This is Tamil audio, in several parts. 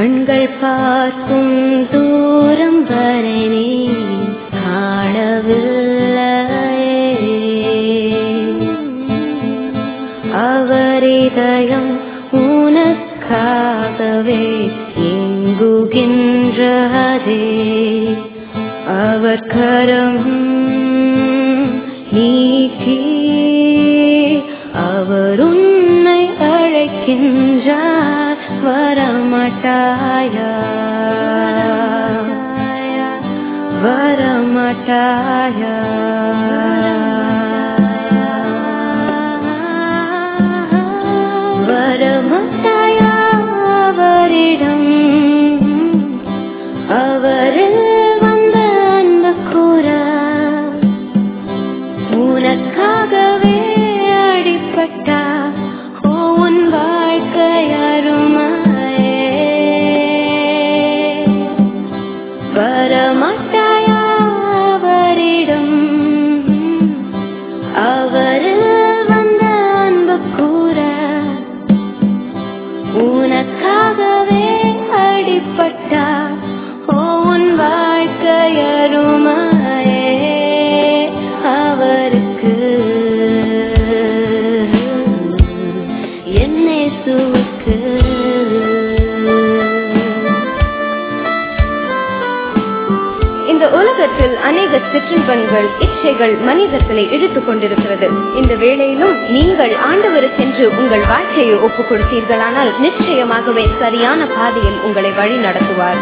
கண்கள் பார்க்கும் தூரம் வரை நீ காணவில்லையே அவர் இதயம் உனக்காகவே எங்குகின்றதே அவர் கரம் நீட்டி அவர் உன்னை அழைக்கின்றார் வரமாட்டாயா வரமாட்டாயா வரமாட்டாயா அவரிடம் அவரில் வந்த அன்பு கூற உனக்காகவே அடிப்பட்டா ஓ உன் வாழ்க்கை அருமையே வரமாட்டாயா அவரிடம் அவரில் வந்த அன்பு கூற உனக்காகவே அடிப்பட்டா ஓ உன் வாழ்க்கை அருமையே அவருக்கு என்னை சுவுக்கு இந்த உலகத்தில் அநேக சிற்றின்பங்கள் இச்சைகள் மனிதர்களை இழுத்துக் கொண்டிருக்கிறது இந்த வேளையிலும் நீங்கள் ஆண்டவருக்கென்று உங்கள் வாழ்க்கையை ஒப்புக் கொடுத்தீர்களானால் நிச்சயமாகவே சரியான பாதையில் உங்களை வழி நடத்துவார்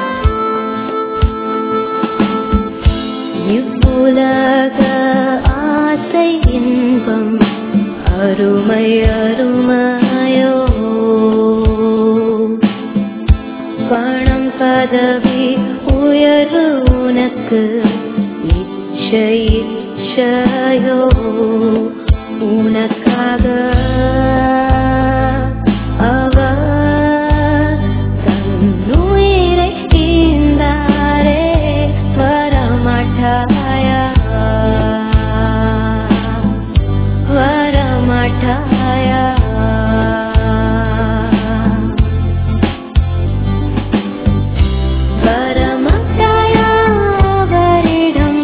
இவ்வுலக ஆசை இன்பம் அருமை அருமையோ பணம் பதவி உயர்வு உனக்கு இச்சை இச்சையோ உனக்காக அவர் தன்னுயிரை ஈந்தாரே வரமாட்டாயா வரமாட்டாயா வரமாட்டாயா அவரிடம்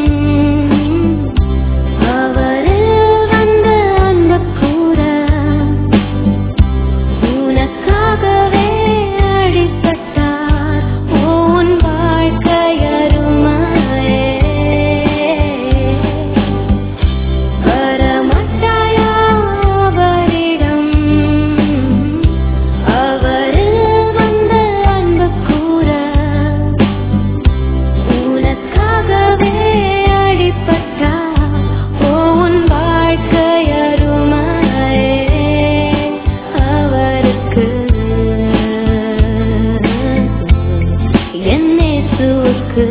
அவரில் வந்த அன்பு கூற உனக்காகவே அடிப்பட்டார் ஓ உன் வாழ்க்கை அருமையே வரமாட்டாயா அவரிடம் அவரில் வந்த அன்பு கூற உனக்காகவே அடிப்பட்டார் ஓ உன் வாழ்க்கை அருமையே அவருக்கு என்னை சுக்கு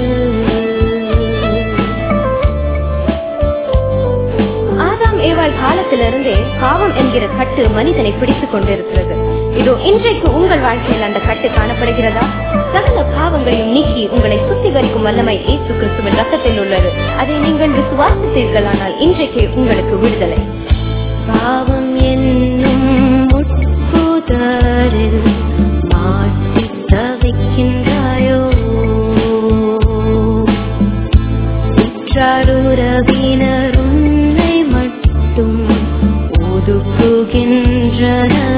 ஆதாம் ஏவாள் காலத்திலிருந்தே பாவம் என்கிற கட்டு மனிதனை பிடித்துக் கொண்டிருக்கிறது இதோ இன்றைக்கு உங்கள் வாழ்க்கையில் அந்த கட்டு காணப்படுகிறதா சகல பாவங்களையும் நீக்கி உங்களை சுத்திகரிக்கும் வல்லமை இயேசு கிறிஸ்துவின் ரத்தத்தில் உள்ளது அதை நீங்கள் விசுவாசித்தீர்களானால் இன்றைக்கு உங்களுக்கு விடுதலை பாவம் என்னும் முட்புதரில் மாட்டித் தவிக்கின்றாயோ உற்றாருறவினர் உன்னை மட்டும் ஒதுக்குகின்றனர்